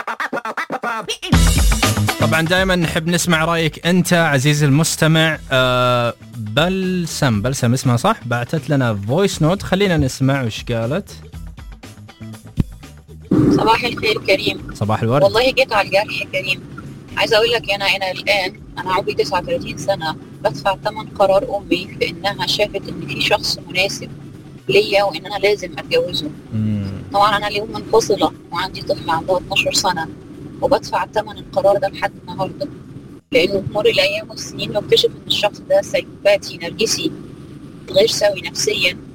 طبعا دائما نحب نسمع رايك انت عزيزي المستمع آه بلسم بلسم اسمها صح بعثت لنا فويس نوت خلينا نسمع وش قالت صباح الخير كريم صباح الورد والله جيت على الجرح كريم عايزه اقول لك انا انا الان انا عمري 39 سنه بدفع ثمن قرار امي في انها شافت ان في شخص مناسب ليا وان انا لازم اتجوزه مم. طبعا انا اليوم منفصله وعندي طفل عندها 12 سنه وبدفع ثمن القرار ده لحد النهارده لانه بمر الايام والسنين بكتشف ان الشخص ده سايكوباتي نرجسي غير سوي نفسيا